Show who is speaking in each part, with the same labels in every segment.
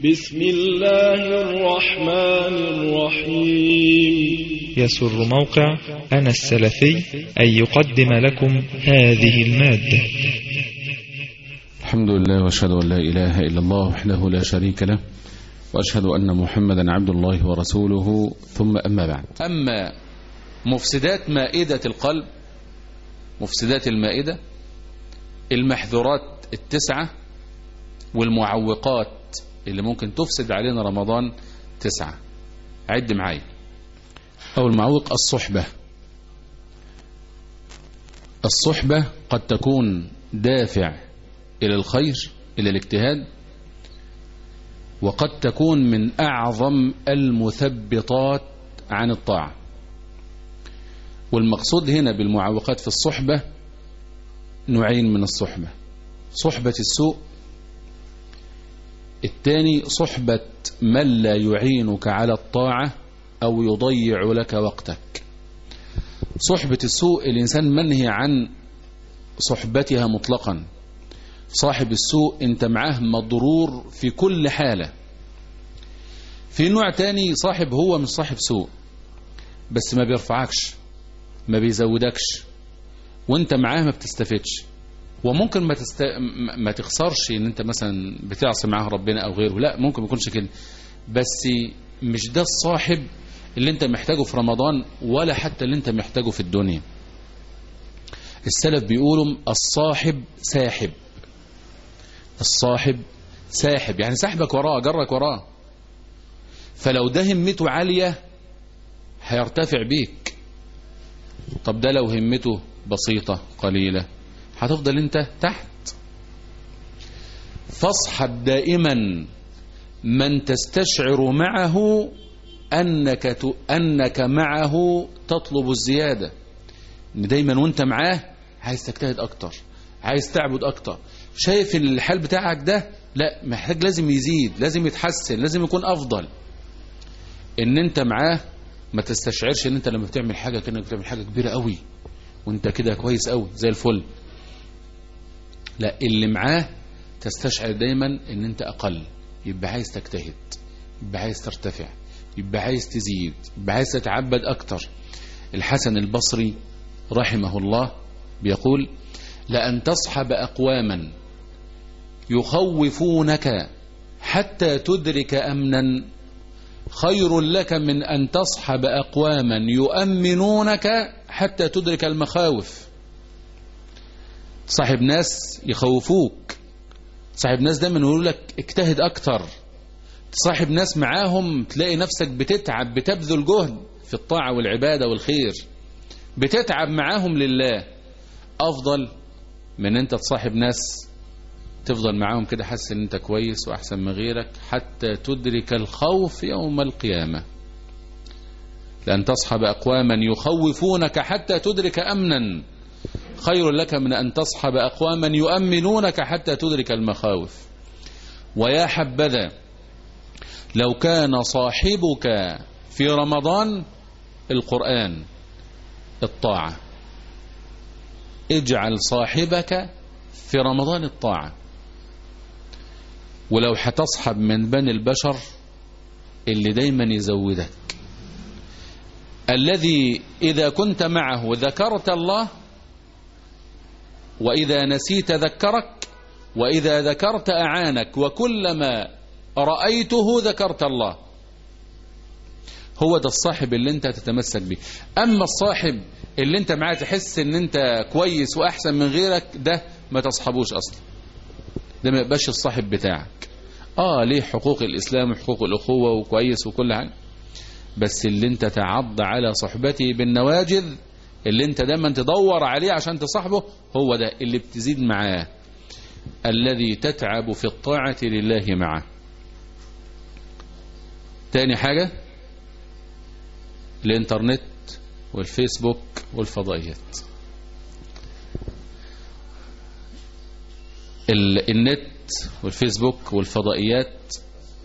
Speaker 1: بسم الله الرحمن الرحيم
Speaker 2: يسر موقع أنا السلفي أن يقدم لكم هذه المادة
Speaker 3: الحمد لله واشهد ان لا اله الا الله وحده لا شريك له واشهد ان محمدا عبد الله ورسوله ثم اما بعد اما مفسدات مائده القلب مفسدات المائده المحذورات التسعه والمعوقات اللي ممكن تفسد علينا رمضان تسعه عد معايا اول معوق الصحبه الصحبه قد تكون دافع إلى الخير إلى الاجتهاد وقد تكون من أعظم المثبطات عن الطاعة والمقصود هنا بالمعوقات في الصحبة نوعين من الصحبة صحبة السوء الثاني صحبة من لا يعينك على الطاعة أو يضيع لك وقتك صحبة السوء الإنسان منهي عن صحبتها مطلقا صاحب السوء انت معاه مضرور في كل حالة في نوع تاني صاحب هو مش صاحب سوء بس ما بيرفعكش ما بيزودكش وانت معاه ما بتستفدش وممكن ما, تست... ما تخسرش ان انت مثلا بتعصي معاه ربنا او غيره لا ممكن ما يكونش كده بس مش ده الصاحب اللي انت محتاجه في رمضان ولا حتى اللي انت محتاجه في الدنيا السلف بيقولوا الصاحب ساحب الصاحب ساحب يعني سحبك وراه جرك وراه فلو ده همته عالية هيرتفع بيك طب ده لو همته بسيطة قليلة هتفضل انت تحت فاصحب دائما من تستشعر معه أنك, ت... أنك معه تطلب الزيادة ان دايما وانت معاه عايز تجتهد اكتر عايز تعبد اكتر شايف الحال بتاعك ده لا محتاج لازم يزيد لازم يتحسن لازم يكون افضل ان انت معاه ما تستشعرش ان انت لما بتعمل حاجه كانك بتعمل حاجه كبيره قوي وانت كده كويس قوي زي الفل لا اللي معاه تستشعر دايما ان انت اقل يبقى عايز تجتهد يبقى عايز ترتفع يبقى عايز تزيد يبقى عايز تتعبد اكتر الحسن البصري رحمه الله بيقول لأن تصحب أقواما يخوفونك حتى تدرك أمنا خير لك من أن تصحب أقواما يؤمنونك حتى تدرك المخاوف صاحب ناس يخوفوك صاحب ناس دايما يقول لك اجتهد أكتر صاحب ناس معاهم تلاقي نفسك بتتعب بتبذل جهد في الطاعة والعبادة والخير بتتعب معاهم لله أفضل من انت تصاحب ناس تفضل معاهم كده حاسس ان انت كويس واحسن من غيرك حتى تدرك الخوف يوم القيامة لأن تصحب أقواما يخوفونك حتى تدرك أمنا خير لك من أن تصحب أقواما يؤمنونك حتى تدرك المخاوف ويا حبذا لو كان صاحبك في رمضان القرآن الطاعة اجعل صاحبك في رمضان الطاعة ولو هتصحب من بني البشر اللي دايما يزودك الذي إذا كنت معه ذكرت الله وإذا نسيت ذكرك وإذا ذكرت أعانك وكلما رأيته ذكرت الله هو ده الصاحب اللي انت تتمسك به أما الصاحب اللي انت معاه تحس ان انت كويس واحسن من غيرك ده ما تصحبوش اصلا ده ما يبقاش الصاحب بتاعك اه ليه حقوق الاسلام وحقوق الاخوه وكويس وكل حاجه بس اللي انت تعض على صحبته بالنواجذ اللي انت دايما تدور عليه عشان تصاحبه هو ده اللي بتزيد معاه الذي تتعب في الطاعه لله معه تاني حاجه الانترنت والفيسبوك والفضائيات النت والفيسبوك والفضائيات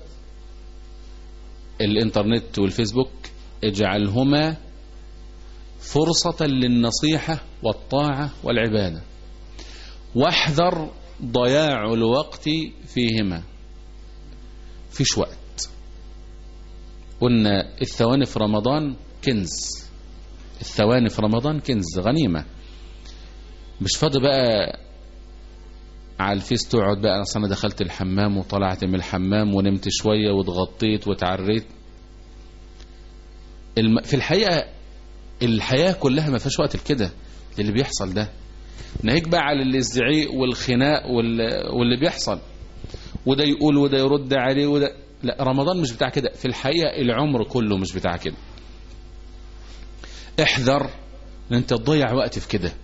Speaker 3: الانترنت والفيسبوك اجعلهما فرصة للنصيحة والطاعة والعبادة واحذر ضياع الوقت فيهما فيش وقت قلنا الثواني في رمضان كنز الثواني في رمضان كنز غنيمة مش فاضي بقى على الفيس تقعد بقى اصل انا دخلت الحمام وطلعت من الحمام ونمت شوية واتغطيت وتعريت الم... في الحقيقة الحياة كلها ما فيهاش وقت لكده اللي بيحصل ده ناهيك بقى على الزعيق والخناق وال... واللي بيحصل وده يقول وده يرد عليه وده لا رمضان مش بتاع كده في الحقيقة العمر كله مش بتاع كده احذر ان انت تضيع وقت في كده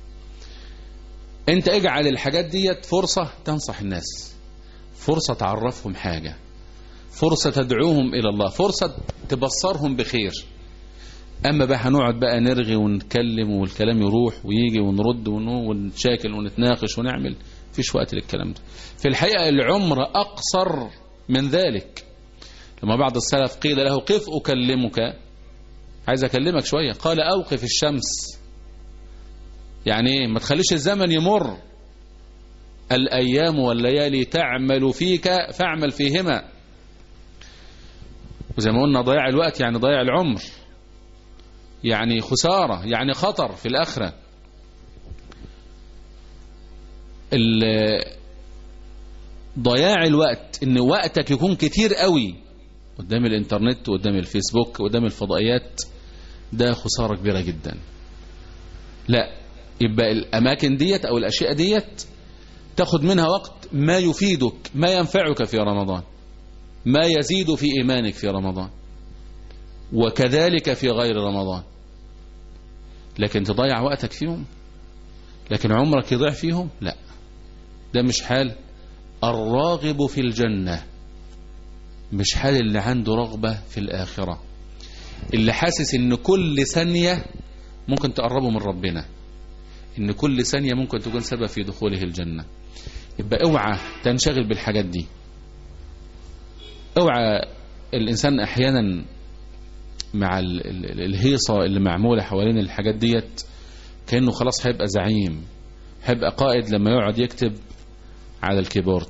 Speaker 3: انت اجعل الحاجات ديت فرصة تنصح الناس فرصة تعرفهم حاجة فرصة تدعوهم الى الله فرصة تبصرهم بخير اما بقى هنقعد بقى نرغي ونتكلم والكلام يروح ويجي ونرد ونشاكل ونتناقش ونعمل فيش وقت للكلام ده في الحقيقة العمر اقصر من ذلك لما بعض السلف قيل له قف اكلمك عايز اكلمك شوية قال اوقف الشمس يعني ايه ما تخليش الزمن يمر الايام والليالي تعمل فيك فاعمل فيهما وزي ما قلنا ضياع الوقت يعني ضياع العمر يعني خسارة يعني خطر في الآخرة ضياع الوقت ان وقتك يكون كتير قوي قدام الانترنت وقدام الفيسبوك وقدام الفضائيات ده خسارة كبيرة جدا لا يبقى الأماكن ديت أو الأشياء ديت تاخد منها وقت ما يفيدك ما ينفعك في رمضان ما يزيد في إيمانك في رمضان وكذلك في غير رمضان لكن تضيع وقتك فيهم لكن عمرك يضيع فيهم لا ده مش حال الراغب في الجنة مش حال اللي عنده رغبة في الآخرة اللي حاسس ان كل ثانية ممكن تقربه من ربنا ان كل ثانية ممكن تكون سبب في دخوله الجنة يبقى اوعى تنشغل بالحاجات دي اوعى الانسان احيانا مع الهيصة اللي معمولة حوالين الحاجات ديت كأنه خلاص هيبقى زعيم هيبقى قائد لما يقعد يكتب على الكيبورد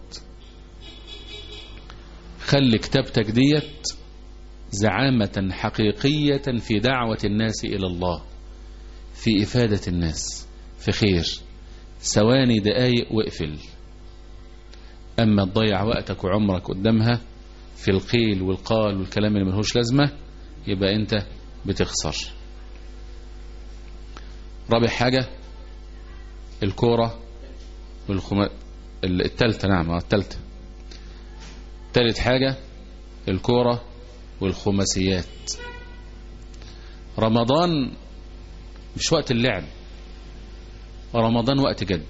Speaker 3: خلي كتابتك ديت زعامة حقيقية في دعوة الناس إلى الله في إفادة الناس في خير ثواني دقايق واقفل أما تضيع وقتك وعمرك قدامها في القيل والقال والكلام اللي ملهوش لازمة يبقى أنت بتخسر رابع حاجة الكورة والخم... التالتة نعم التالتة تالت حاجة الكورة والخماسيات رمضان مش وقت اللعب رمضان وقت جد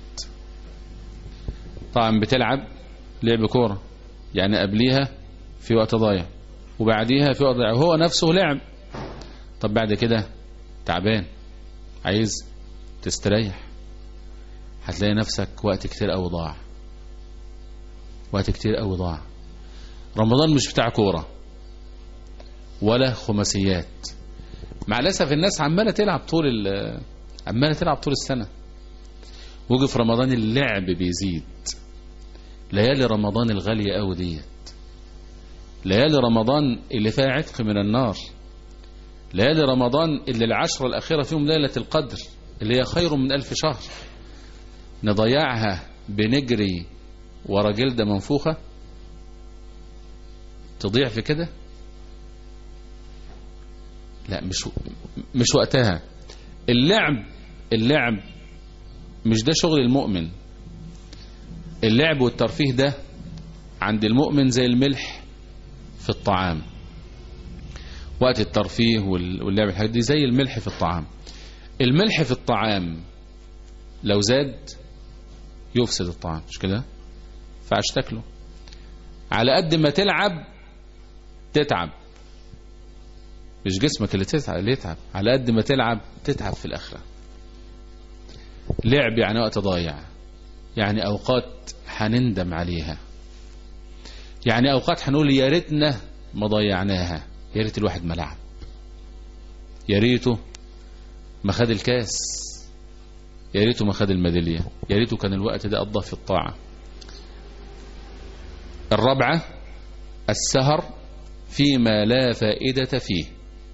Speaker 3: طبعا بتلعب لعب كورة يعني قبليها في وقت ضايع وبعديها في وقت ضايع هو نفسه لعب طب بعد كده تعبان عايز تستريح هتلاقي نفسك وقت كتير قوي ضاع وقت كتير قوي ضاع رمضان مش بتاع كورة ولا خماسيات مع الأسف الناس عمالة تلعب طول عمالة تلعب طول السنة وجي في رمضان اللعب بيزيد ليالي رمضان الغالية قوي ديت ليالي رمضان اللي فيها عتق من النار ليالي رمضان اللي العشرة الأخيرة فيهم ليلة القدر اللي هي خير من ألف شهر نضيعها بنجري ورا جلدة منفوخة تضيع في كده لا مش مش وقتها اللعب اللعب مش ده شغل المؤمن اللعب والترفيه ده عند المؤمن زي الملح في الطعام وقت الترفيه واللعب الحاجات دي زي الملح في الطعام الملح في الطعام لو زاد يفسد الطعام مش كده فعش تاكله على قد ما تلعب تتعب مش جسمك اللي تتعب اللي يتعب على قد ما تلعب تتعب في الآخرة لعب يعني وقت ضايع يعني أوقات هنندم عليها يعني أوقات هنقول يا ريتنا ما ضيعناها يا ريت الواحد ما لعب يا ريته ما خد الكاس يا ريته ما خد الميدالية يا ريته كان الوقت ده قضى في الطاعة الرابعة السهر فيما لا فائدة فيه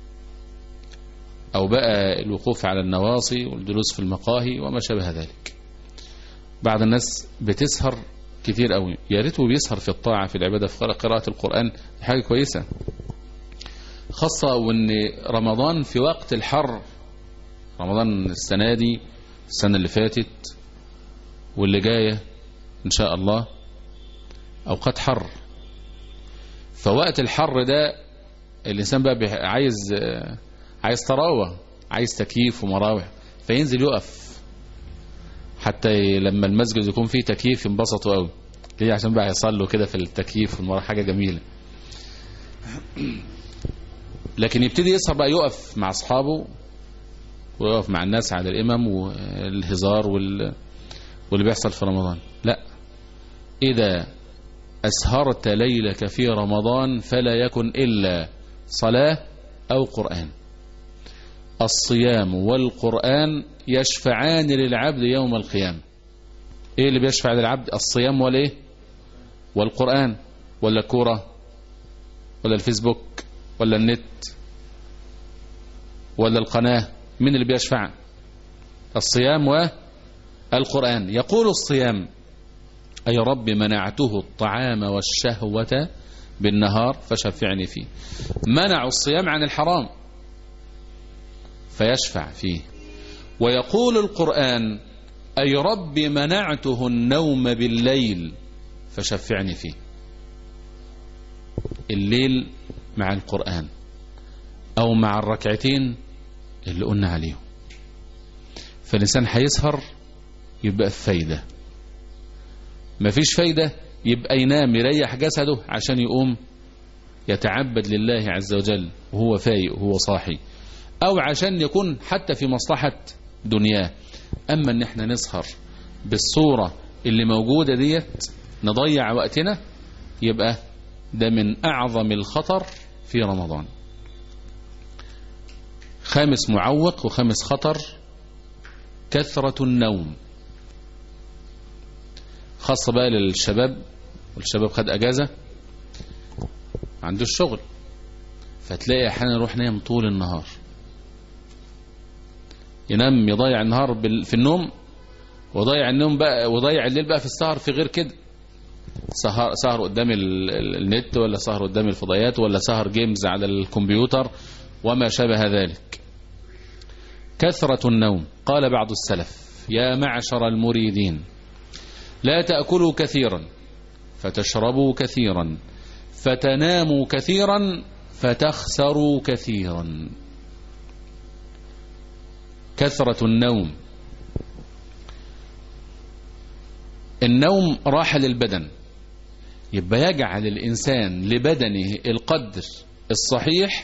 Speaker 3: أو بقى الوقوف على النواصي والجلوس في المقاهي وما شابه ذلك بعض الناس بتسهر كتير قوي يا ريته بيسهر في الطاعة في العبادة في قراءة القرآن حاجة كويسة خاصة وان رمضان في وقت الحر رمضان السنة دي السنة اللي فاتت واللي جاية ان شاء الله اوقات حر فوقت الحر ده الانسان بقى عايز عايز طراوة عايز تكييف ومراوح فينزل يقف حتى لما المسجد يكون فيه تكييف ينبسطوا قوي ليه عشان بقى يصلوا كده في التكييف والمراوح حاجة جميلة لكن يبتدي يسهر بقى يقف مع اصحابه ويقف مع الناس على الامم والهزار وال... واللي بيحصل في رمضان لا اذا اسهرت ليلك في رمضان فلا يكن الا صلاة او قرآن الصيام والقرآن يشفعان للعبد يوم القيامة ايه اللي بيشفع للعبد الصيام والايه والقرآن ولا الكورة ولا الفيسبوك ولا النت ولا القناة من اللي بيشفع الصيام والقرآن يقول الصيام أي رب منعته الطعام والشهوة بالنهار فشفعني فيه منعوا الصيام عن الحرام فيشفع فيه ويقول القرآن أي رب منعته النوم بالليل فشفعني فيه الليل مع القرآن أو مع الركعتين اللي قلنا عليهم فالإنسان هيسهر يبقى في فايدة مفيش فايدة يبقى ينام يريح جسده عشان يقوم يتعبد لله عز وجل وهو فايق وهو صاحي أو عشان يكون حتى في مصلحة دنياه أما أن احنا نسهر بالصورة اللي موجودة ديت نضيع وقتنا يبقى ده من أعظم الخطر في رمضان خامس معوق وخامس خطر كثرة النوم خاصة بقى للشباب والشباب خد أجازة عنده الشغل فتلاقي أحيانا يروح نايم طول النهار ينام يضيع النهار في النوم وضيع النوم بقى وضيع الليل بقى في السهر في غير كده سهر, سهر قدام النت ولا سهر قدام الفضائيات ولا سهر جيمز على الكمبيوتر وما شابه ذلك كثرة النوم قال بعض السلف يا معشر المريدين لا تأكلوا كثيرا فتشربوا كثيرا فتناموا كثيرا فتخسروا كثيرا كثرة النوم النوم راحة للبدن يبقى يجعل الإنسان لبدنه القدر الصحيح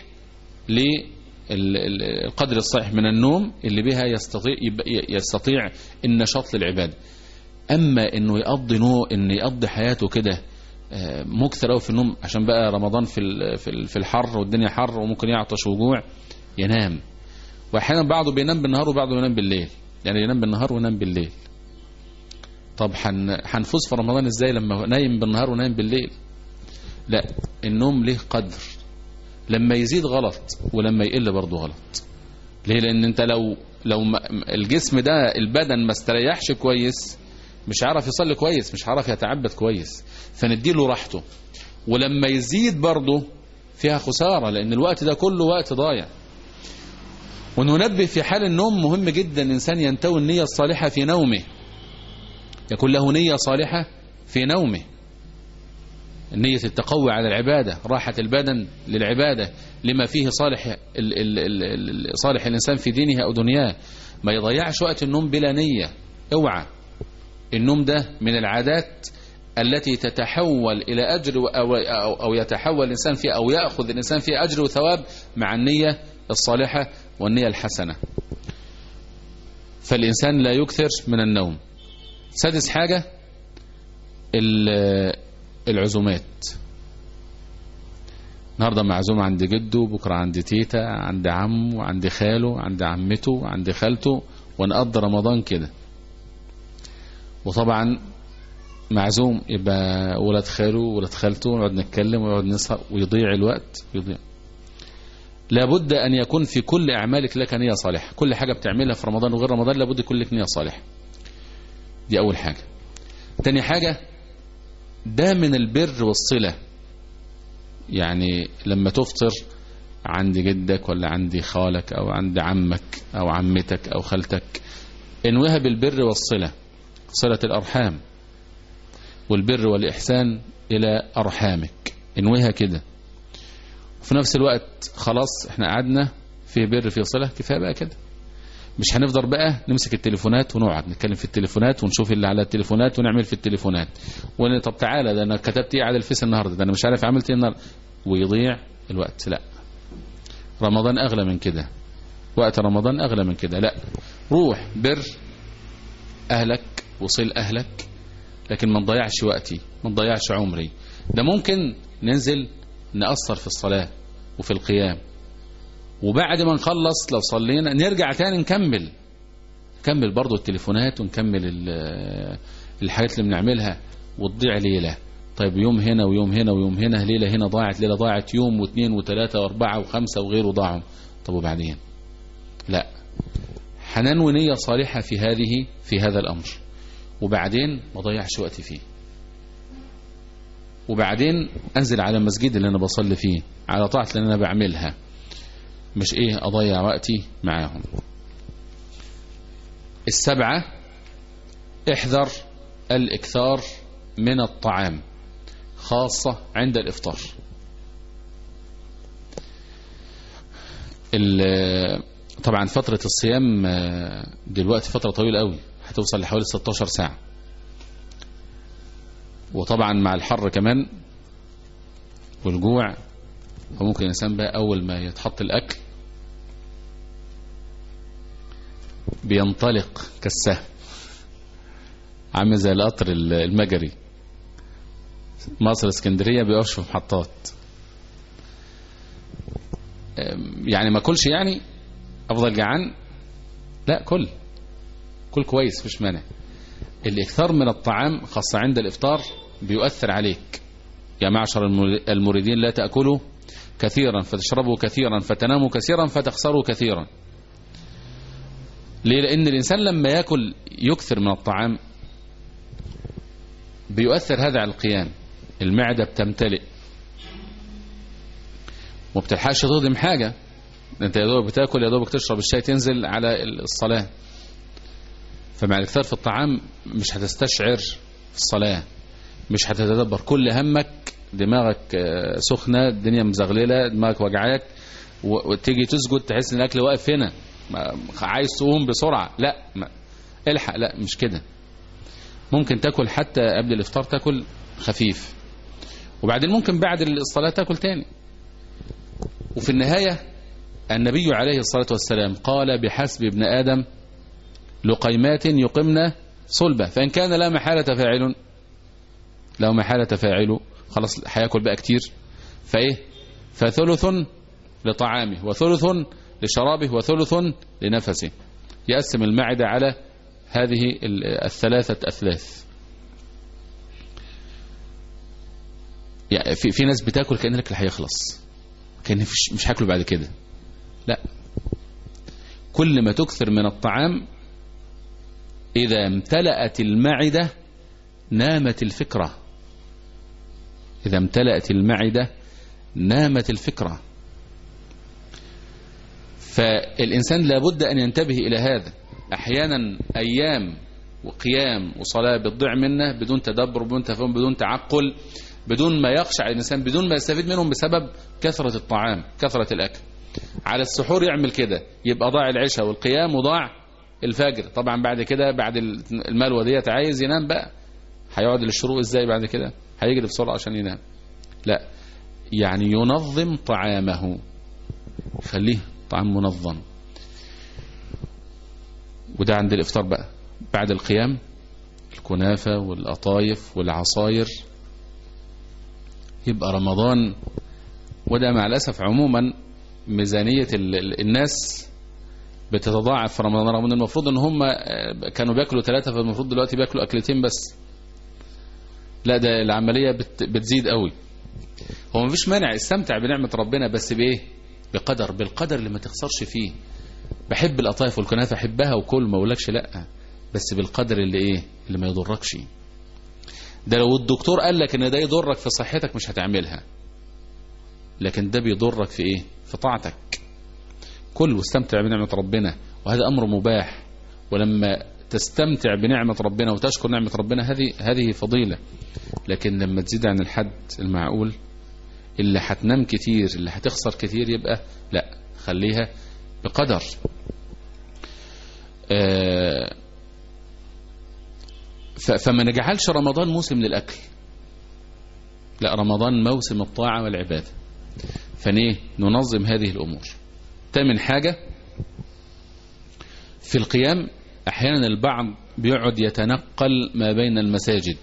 Speaker 3: للقدر الصحيح من النوم اللي بها يستطيع, يستطيع النشاط للعبادة أما أنه يقضي نو أن يقضي حياته كده مكثر أو في النوم عشان بقى رمضان في في الحر والدنيا حر وممكن يعطش وجوع ينام واحيانا بعضه بينام بالنهار وبعضه ينام بالليل يعني ينام بالنهار وينام بالليل طب هنفوز في رمضان ازاي لما نايم بالنهار ونايم بالليل لا النوم له قدر لما يزيد غلط ولما يقل برضه غلط ليه لان انت لو لو الجسم ده البدن ما استريحش كويس مش عارف يصلي كويس مش عارف يتعبد كويس فنديله راحته ولما يزيد برضه فيها خسارة لان الوقت ده كله وقت ضايع وننبه في حال النوم مهم جدا الإنسان ينتوي النية الصالحة في نومه يكون له نية صالحة في نومه النية التقوي على العبادة راحة البدن للعبادة لما فيه صالح ال ال ال صالح الإنسان في دينه أو دنياه ما يضيعش وقت النوم بلا نية اوعى النوم ده من العادات التي تتحول إلى أجر أو, أو, أو يتحول الإنسان فيه أو يأخذ الإنسان فيه أجر وثواب مع النية الصالحة والنية الحسنة فالإنسان لا يكثر من النوم سادس حاجة العزومات النهارده معزوم عند جده بكرة عند تيتا عند عمه عند خاله عند عمته عند خالته ونقضي رمضان كده وطبعا معزوم يبقى ولاد خاله ولاد خالته ونقعد نتكلم ونقعد نسهر ويضيع الوقت يضيع لابد أن يكون في كل أعمالك لك نية صالحة كل حاجة بتعملها في رمضان وغير رمضان لابد يكون لك نية صالحة دي أول حاجة تاني حاجة ده من البر والصلة يعني لما تفطر عند جدك ولا عند خالك أو عند عمك أو عمتك أو خالتك انوها بالبر والصلة صلة الأرحام والبر والإحسان إلى أرحامك انويها كده وفي نفس الوقت خلاص احنا قعدنا في بر في صلة كفاية بقى كده مش هنفضل بقى نمسك التليفونات ونقعد نتكلم في التليفونات ونشوف اللي على التليفونات ونعمل في التليفونات ون طب تعالى ده انا كتبت ايه على الفيس النهارده ده انا مش عارف عملت ايه النهارده ويضيع الوقت لا رمضان اغلى من كده وقت رمضان اغلى من كده لا روح بر اهلك وصل اهلك لكن ما نضيعش وقتي ما نضيعش عمري ده ممكن ننزل نأثر في الصلاة وفي القيام وبعد ما نخلص لو صلينا نرجع تاني نكمل نكمل برضو التليفونات ونكمل ال- الحاجات اللي بنعملها وتضيع ليلة طيب يوم هنا ويوم هنا ويوم هنا ليلة هنا ضاعت ليلة ضاعت يوم واثنين وثلاثة واربعة وخمسة وغيره ضاعوا طب وبعدين لا هننوي نية صالحة في هذه في هذا الأمر وبعدين ما ضيعش وقتي فيه وبعدين انزل على المسجد اللي انا بصلي فيه على طاعة اللي انا بعملها مش ايه اضيع وقتي معاهم السبعة احذر الاكثار من الطعام خاصة عند الافطار ال- طبعا فترة الصيام آه، دلوقتي فترة طويلة قوي هتوصل لحوالي 16 ساعة وطبعا مع الحر كمان والجوع فممكن الإنسان بقى أول ما يتحط الأكل بينطلق كالسهم عامل زي القطر المجري مصر اسكندرية بيقفش في محطات أم، يعني ما كلش يعني افضل جعان لا كل كل كويس مفيش مانع الاكثار من الطعام خاصة عند الافطار بيؤثر عليك يا معشر المر- المريدين لا تأكلوا كثيرا فتشربوا كثيرا فتناموا كثيرا فتخسروا كثيرا ليه لأن الإنسان لما يأكل يكثر من الطعام بيؤثر هذا على القيام المعدة بتمتلئ وما بتلحقش تهضم حاجة انت يا دوبك بتاكل يا دوبك تشرب الشاي تنزل على الصلاة فمع الاكثار في الطعام مش هتستشعر في الصلاة مش هتتدبر كل همك دماغك آه، سخنة الدنيا مزغللة دماغك وجعاك و- وتيجي تسجد تحس ان الاكل واقف هنا ما- عايز تقوم بسرعة لا ما الحق لا مش كده ممكن تاكل حتى قبل الافطار تاكل خفيف وبعدين ممكن بعد الصلاة تاكل تاني وفي النهاية النبي عليه الصلاة والسلام قال بحسب ابن آدم لقيمات يقمن صلبة فإن كان لا محالة فاعل لو محالة فاعل خلاص هياكل بقى كتير فإيه فثلث لطعامه وثلث لشرابه وثلث لنفسه يقسم المعدة على هذه ال- الثلاثة أثلاث يعني في, في ناس بتاكل كأن الأكل هيخلص كأن مش, مش هاكله بعد كده لا كل ما تكثر من الطعام إذا امتلأت المعدة نامت الفكرة إذا امتلأت المعدة نامت الفكرة فالإنسان لابد أن ينتبه إلى هذا أحيانا أيام وقيام وصلاة بتضيع منه بدون تدبر بدون تفهم بدون تعقل بدون ما يخشع الإنسان بدون ما يستفيد منهم بسبب كثرة الطعام كثرة الأكل على السحور يعمل كده يبقى ضاع العشاء والقيام وضاع الفجر طبعا بعد كده بعد الملوى ديت عايز ينام بقى هيقعد للشروق ازاي بعد كده هيجري بسرعة عشان ينام لا يعني ينظم طعامه خليه طعام منظم وده عند الافطار بقى بعد القيام الكنافة والقطايف والعصاير يبقى رمضان وده مع الأسف عموما ميزانية ال- ال- الناس بتتضاعف في رمضان رغم ان المفروض ان هم آه، كانوا بياكلوا ثلاثة فالمفروض دلوقتي بياكلوا أكلتين بس لا ده العملية بت بتزيد قوي هو مفيش مانع استمتع بنعمة ربنا بس بايه بقدر بالقدر اللي ما تخسرش فيه بحب القطايف والكنافة احبها وكل ما اقولكش لا بس بالقدر اللي ايه اللي ما يضركش ده لو الدكتور قال لك ان ده يضرك في صحتك مش هتعملها لكن ده بيضرك في ايه في طاعتك كل واستمتع بنعمة ربنا وهذا امر مباح ولما تستمتع بنعمة ربنا وتشكر نعمة ربنا هذه هذه فضيلة لكن لما تزيد عن الحد المعقول اللي هتنام كتير اللي هتخسر كتير يبقى لا خليها بقدر آه فما نجعلش رمضان موسم للأكل لا رمضان موسم الطاعة والعبادة فنيه ننظم هذه الأمور تامن حاجة في القيام أحيانا البعض بيقعد يتنقل ما بين المساجد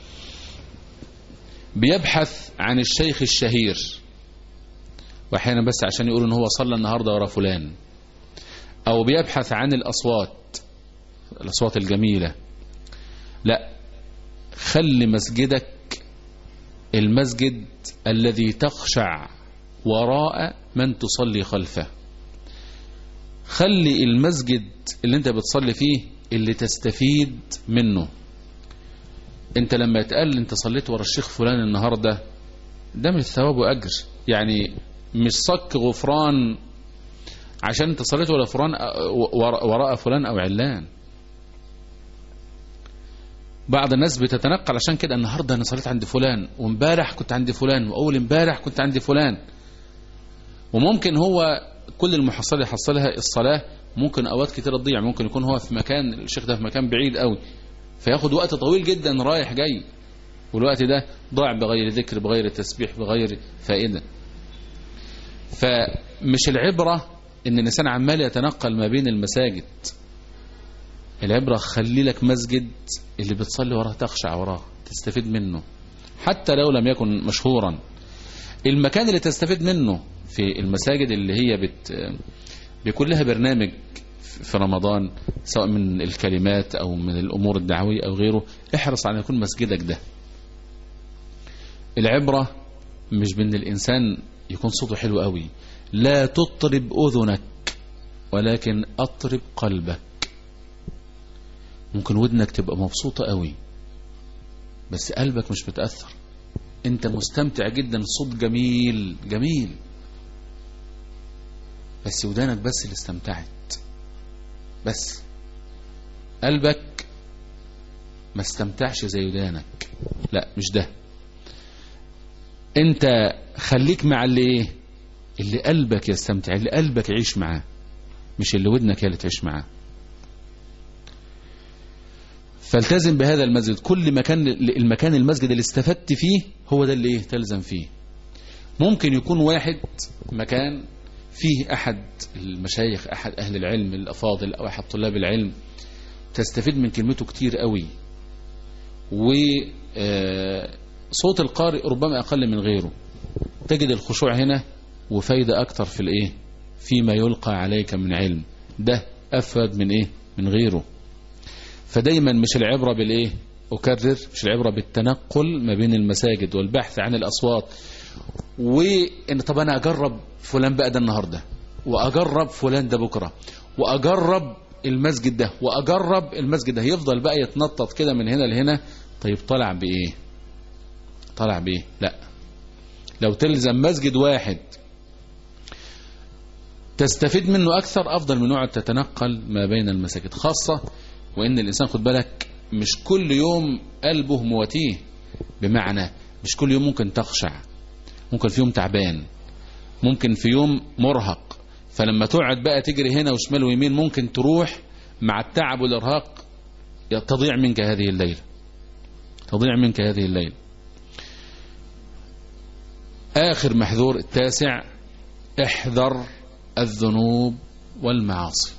Speaker 3: بيبحث عن الشيخ الشهير واحيانا بس عشان يقول ان هو صلى النهارده ورا فلان او بيبحث عن الاصوات الاصوات الجميله لا خلي مسجدك المسجد الذي تخشع وراء من تصلي خلفه خلي المسجد اللي انت بتصلي فيه اللي تستفيد منه انت لما يتقال انت صليت ورا الشيخ فلان النهاردة ده مش ثواب واجر يعني مش صك غفران عشان انت صليت ورا فلان وراء فلان او علان بعض الناس بتتنقل عشان كده النهارده انا صليت عند فلان وامبارح كنت عند فلان واول امبارح كنت عند فلان وممكن هو كل المحصله يحصلها الصلاه ممكن اوقات كتير تضيع ممكن يكون هو في مكان الشيخ ده في مكان بعيد قوي فياخد وقت طويل جدا رايح جاي والوقت ده ضاع بغير ذكر بغير تسبيح بغير فائدة فمش العبرة ان الانسان عمال يتنقل ما بين المساجد العبرة خلي لك مسجد اللي بتصلي وراه تخشع وراه تستفيد منه حتى لو لم يكن مشهورا المكان اللي تستفيد منه في المساجد اللي هي بت بيكون لها برنامج في رمضان سواء من الكلمات أو من الأمور الدعوية أو غيره احرص على يكون مسجدك ده العبرة مش بأن الإنسان يكون صوته حلو قوي لا تطرب أذنك ولكن أطرب قلبك ممكن ودنك تبقى مبسوطة قوي بس قلبك مش متأثر انت مستمتع جدا الصوت جميل جميل بس ودانك بس اللي استمتعت بس قلبك ما استمتعش زي ودانك لا مش ده انت خليك مع اللي ايه اللي قلبك يستمتع اللي قلبك يعيش معاه مش اللي ودنك هي اللي تعيش معاه فالتزم بهذا المسجد كل مكان المكان المسجد اللي استفدت فيه هو ده اللي ايه تلزم فيه ممكن يكون واحد مكان فيه أحد المشايخ أحد أهل العلم الأفاضل أو أحد طلاب العلم تستفيد من كلمته كتير قوي وصوت القارئ ربما أقل من غيره تجد الخشوع هنا وفايدة أكتر في الإيه فيما يلقى عليك من علم ده أفاد من إيه من غيره فدايما مش العبرة بالإيه أكرر مش العبرة بالتنقل ما بين المساجد والبحث عن الأصوات وان طب انا اجرب فلان بقى ده النهارده واجرب فلان ده بكره واجرب المسجد ده واجرب المسجد ده يفضل بقى يتنطط كده من هنا لهنا طيب طلع بايه طلع بايه لا لو تلزم مسجد واحد تستفيد منه اكثر افضل من نوع تتنقل ما بين المساجد خاصه وان الانسان خد بالك مش كل يوم قلبه مواتيه بمعنى مش كل يوم ممكن تخشع ممكن في يوم تعبان ممكن في يوم مرهق فلما تقعد بقى تجري هنا وشمال ويمين ممكن تروح مع التعب والارهاق تضيع منك هذه الليلة تضيع منك هذه الليلة آخر محذور التاسع احذر الذنوب والمعاصي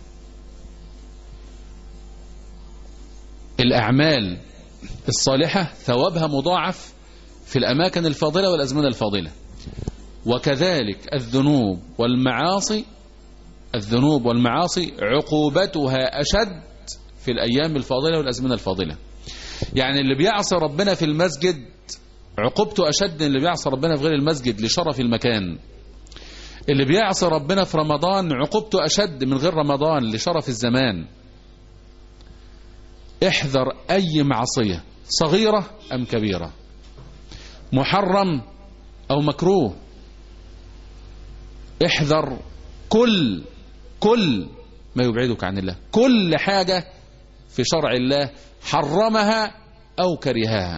Speaker 3: الأعمال الصالحة ثوابها مضاعف في الأماكن الفاضلة والأزمنة الفاضلة وكذلك الذنوب والمعاصي الذنوب والمعاصي عقوبتها أشد في الأيام الفاضلة والأزمنة الفاضلة يعني اللي بيعصي ربنا في المسجد عقوبته أشد من اللي بيعصي ربنا في غير المسجد لشرف المكان اللي بيعصي ربنا في رمضان عقوبته أشد من غير رمضان لشرف الزمان احذر أي معصية صغيرة أم كبيرة محرم أو مكروه احذر كل كل ما يبعدك عن الله كل حاجة في شرع الله حرمها أو كرهها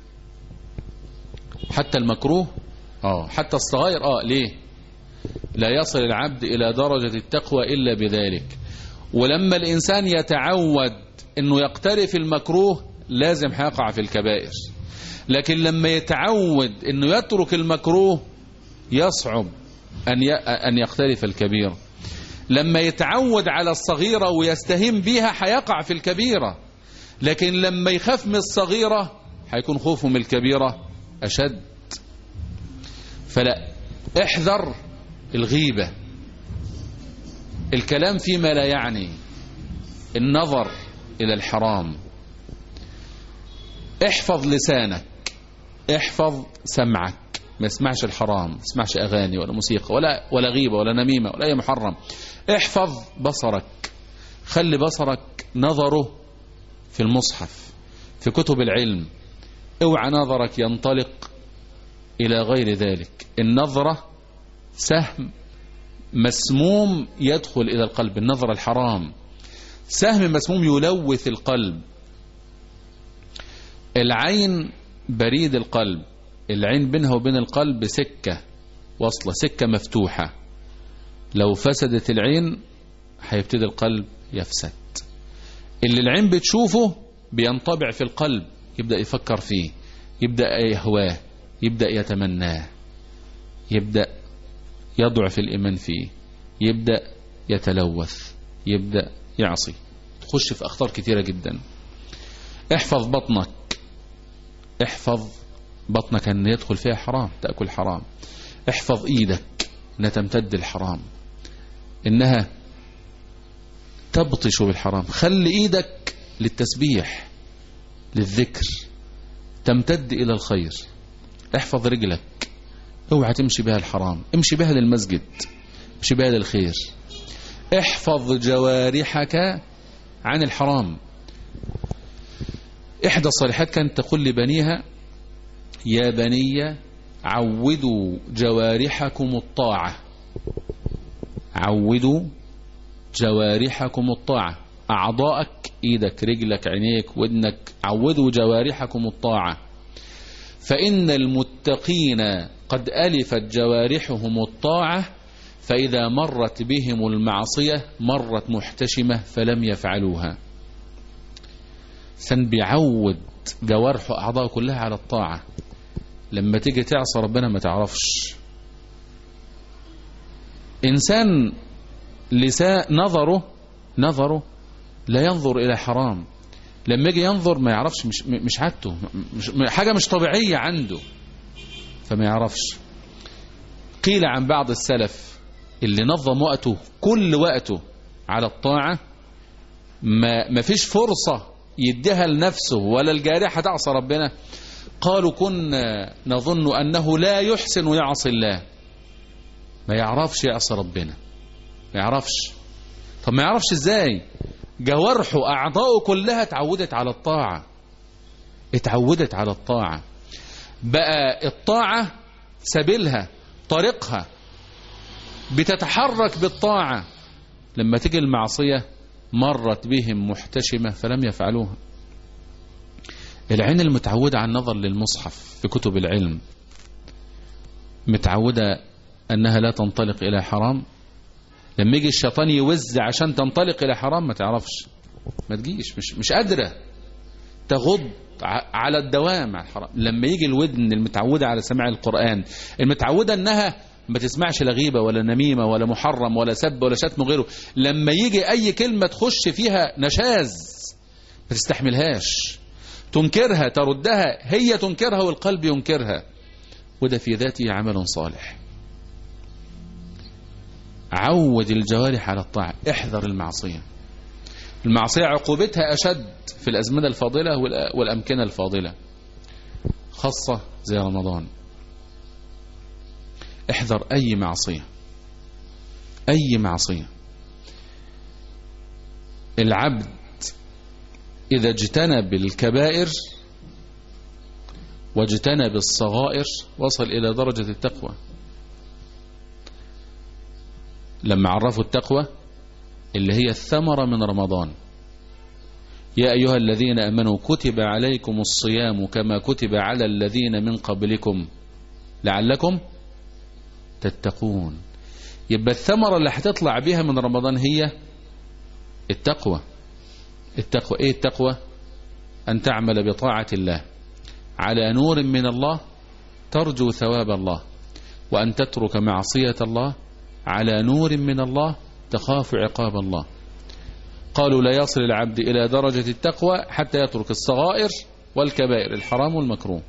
Speaker 3: حتى المكروه اه حتى الصغير اه ليه لا يصل العبد إلى درجة التقوى إلا بذلك ولما الإنسان يتعود أنه يقترف المكروه لازم هيقع في الكبائر لكن لما يتعود أنه يترك المكروه يصعب أن أن يقترف الكبير لما يتعود على الصغيرة ويستهين بها هيقع في الكبيرة لكن لما يخاف من الصغيرة هيكون خوفه من الكبيرة أشد فلا احذر الغيبة الكلام فيما لا يعني النظر إلى الحرام احفظ لسانك احفظ سمعك ما يسمعش الحرام ما يسمعش أغاني ولا موسيقى ولا, ولا غيبة ولا نميمة ولا أي محرم احفظ بصرك خلي بصرك نظره في المصحف في كتب العلم اوعى نظرك ينطلق إلى غير ذلك النظرة سهم مسموم يدخل إلى القلب النظرة الحرام سهم مسموم يلوث القلب العين بريد القلب العين بينها وبين القلب سكة وصلة سكة مفتوحة لو فسدت العين هيبتدي القلب يفسد اللي العين بتشوفه بينطبع في القلب يبدأ يفكر فيه يبدأ يهواه يبدأ يتمناه يبدأ يضعف الإيمان فيه يبدأ يتلوث يبدأ يعصي تخش في أخطار كثيرة جدا احفظ بطنك احفظ بطنك أن يدخل فيها حرام تأكل حرام احفظ ايدك أنها تمتد الحرام إنها تبطش بالحرام خلي ايدك للتسبيح للذكر تمتد إلى الخير احفظ رجلك اوعى تمشي بها الحرام امشي بها للمسجد امشي بها للخير احفظ جوارحك عن الحرام إحدى الصالحات كانت تقول لبنيها يا بني عودوا جوارحكم الطاعة عودوا جوارحكم الطاعة أعضائك إيدك رجلك عينيك ودنك عودوا جوارحكم الطاعة فإن المتقين قد ألفت جوارحهم الطاعة فإذا مرت بهم المعصية مرت محتشمة فلم يفعلوها سن بيعود جوارحه أعضاءه كلها على الطاعة لما تيجي تعصى ربنا ما تعرفش إنسان لساء نظره نظره لا ينظر إلى حرام لما يجي ينظر ما يعرفش مش, مش عادته مش حاجة مش طبيعية عنده فما يعرفش قيل عن بعض السلف اللي نظم وقته كل وقته على الطاعة ما, ما فيش فرصة يديها لنفسه ولا الجارحة تعصى ربنا قالوا كنا نظن أنه لا يحسن يعصي الله ما يعرفش يعصي ربنا ما يعرفش طب ما يعرفش ازاي جوارحه أعضاؤه كلها اتعودت على الطاعة اتعودت على الطاعة بقى الطاعة سبيلها طريقها بتتحرك بالطاعة لما تيجي المعصية مرت بهم محتشمة فلم يفعلوها العين المتعودة على النظر للمصحف في كتب العلم متعودة أنها لا تنطلق إلى حرام لما يجي الشيطان يوز عشان تنطلق إلى حرام ما تعرفش ما تجيش مش, مش قادرة تغض على الدوام على الحرام لما يجي الودن المتعودة على سماع القرآن المتعودة أنها ما تسمعش لا غيبة ولا نميمة ولا محرم ولا سب ولا شتم وغيره لما يجي أي كلمة تخش فيها نشاز ما تستحملهاش تنكرها تردها هي تنكرها والقلب ينكرها وده في ذاته عمل صالح عود الجوارح على الطاعة احذر المعصية المعصية عقوبتها أشد في الأزمنة الفاضلة والأ- والأمكنة الفاضلة خاصة زي رمضان احذر أي معصية أي معصية العبد إذا اجتنب الكبائر واجتنب الصغائر وصل إلى درجة التقوى لما عرفوا التقوى اللي هي الثمرة من رمضان يا أيها الذين أمنوا كتب عليكم الصيام كما كتب على الذين من قبلكم لعلكم تتقون يبقى الثمرة اللي هتطلع بها من رمضان هي التقوى التقوى ايه التقوى ان تعمل بطاعة الله على نور من الله ترجو ثواب الله وان تترك معصية الله على نور من الله تخاف عقاب الله قالوا لا يصل العبد الى درجة التقوى حتى يترك الصغائر والكبائر الحرام والمكروه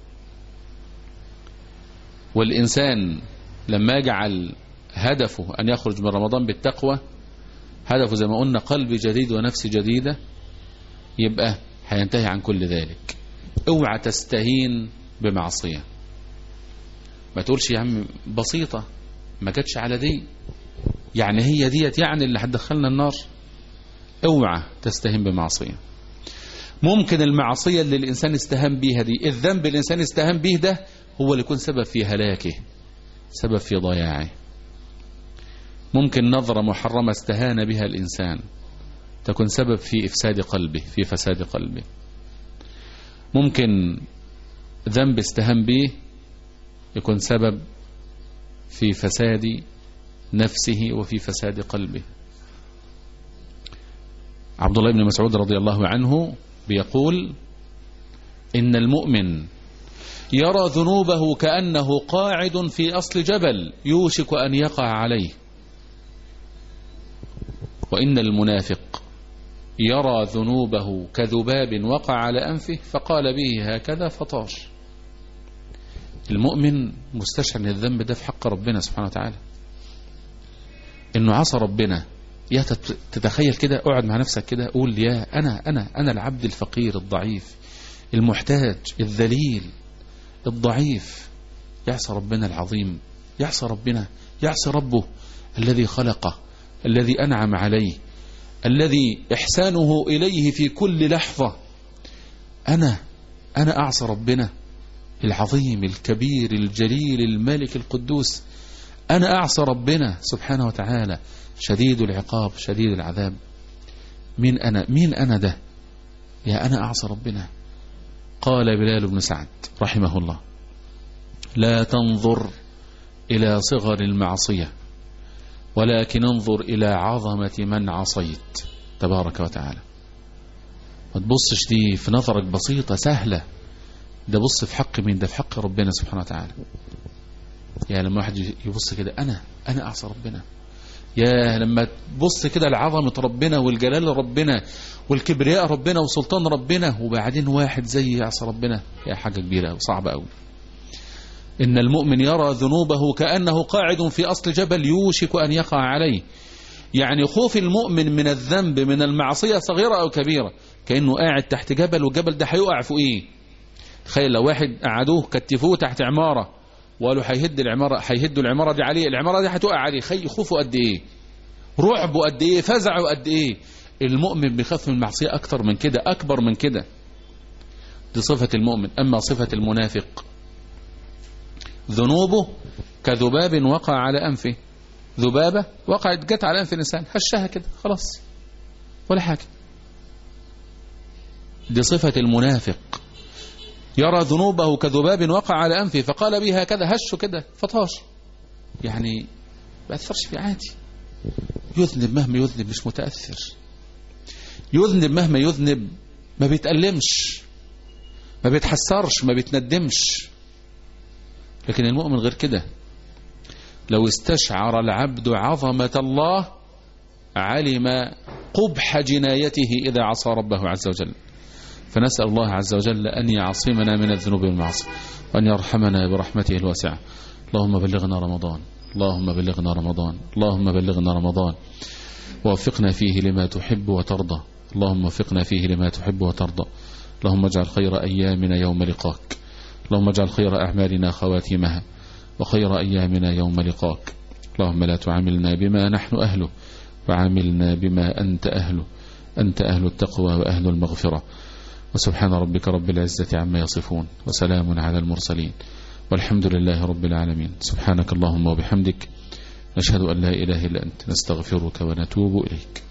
Speaker 3: والإنسان لما يجعل هدفه أن يخرج من رمضان بالتقوى هدفه زي ما قلنا قلب جديد ونفس جديدة يبقى هينتهي عن كل ذلك اوعى تستهين بمعصية ما تقولش يا عم بسيطة ما جاتش على دي يعني هي ديت يعني اللي هتدخلنا النار اوعى تستهين بمعصية ممكن المعصية اللي الإنسان استهان بيها دي الذنب اللي الإنسان استهان به ده هو اللي يكون سبب في هلاكه سبب في ضياعه ممكن نظرة محرمة استهان بها الإنسان تكون سبب في إفساد قلبه في فساد قلبه ممكن ذنب استهان به يكون سبب في فساد نفسه وفي فساد قلبه عبد الله بن مسعود رضي الله عنه بيقول إن المؤمن يرى ذنوبه كأنه قاعد في أصل جبل يوشك أن يقع عليه وإن المنافق يرى ذنوبه كذباب وقع على أنفه فقال به هكذا فطاش المؤمن مستشعر ان الذنب ده في حق ربنا سبحانه وتعالى انه عصى ربنا يا تتخيل كده اقعد مع نفسك كده قول يا انا انا انا العبد الفقير الضعيف المحتاج الذليل الضعيف يعصى ربنا العظيم يعصى ربنا يعصى ربه الذي خلقه الذي أنعم عليه الذي إحسانه إليه في كل لحظة أنا أنا أعصى ربنا العظيم الكبير الجليل الملك القدوس أنا أعصى ربنا سبحانه وتعالى شديد العقاب شديد العذاب مين أنا مين أنا ده يا أنا أعصى ربنا قال بلال بن سعد رحمه الله لا تنظر إلى صغر المعصية ولكن انظر إلى عظمة من عصيت تبارك وتعالى ما تبصش دي في نظرك بسيطة سهلة ده بص في حق مين ده في حق ربنا سبحانه وتعالى يعني لما واحد يبص كده أنا أنا أعصى ربنا يا لما تبص كده لعظمة ربنا والجلال ربنا والكبرياء ربنا وسلطان ربنا وبعدين واحد زي يعصى ربنا يا حاجة كبيرة وصعبة قوي إن المؤمن يرى ذنوبه كأنه قاعد في أصل جبل يوشك أن يقع عليه يعني خوف المؤمن من الذنب من المعصية صغيرة أو كبيرة كأنه قاعد تحت جبل والجبل ده هيقع فوقيه تخيل لو واحد قعدوه كتفوه تحت عمارة وقالوا هيهد العمارة هيهدوا العمارة دي عليه العمارة دي هتقع عليه خي خوفه قد ايه رعبه قد ايه فزعه قد ايه المؤمن بيخاف من المعصية أكتر من كده أكبر من كده دي صفة المؤمن أما صفة المنافق ذنوبه كذباب وقع على أنفه ذبابة وقعت جت على أنف الإنسان هشها كده خلاص ولا حاجة دي صفة المنافق يرى ذنوبه كذباب وقع على أنفه فقال به هكذا هشه كده فطاش يعني ما أثرش في عادي يذنب مهما يذنب مش متأثر يذنب مهما يذنب ما بيتألمش ما بيتحسرش ما بيتندمش لكن المؤمن غير كده لو استشعر العبد عظمة الله علم قبح جنايته إذا عصى ربه عز وجل فنسأل الله عز وجل أن يعصمنا من الذنوب والمعاصي وأن يرحمنا برحمته الواسعة اللهم بلغنا رمضان اللهم بلغنا رمضان اللهم بلغنا رمضان ووفقنا فيه لما تحب وترضى اللهم وفقنا فيه لما تحب وترضى اللهم اجعل خير أيامنا يوم لقاك اللهم اجعل خير أعمالنا خواتيمها وخير أيامنا يوم لقاك اللهم لا تعاملنا بما نحن أهله وعاملنا بما أنت أهله أنت أهل التقوى وأهل المغفرة وسبحان ربك رب العزة عما يصفون وسلام على المرسلين والحمد لله رب العالمين سبحانك اللهم وبحمدك نشهد أن لا إله إلا أنت نستغفرك ونتوب إليك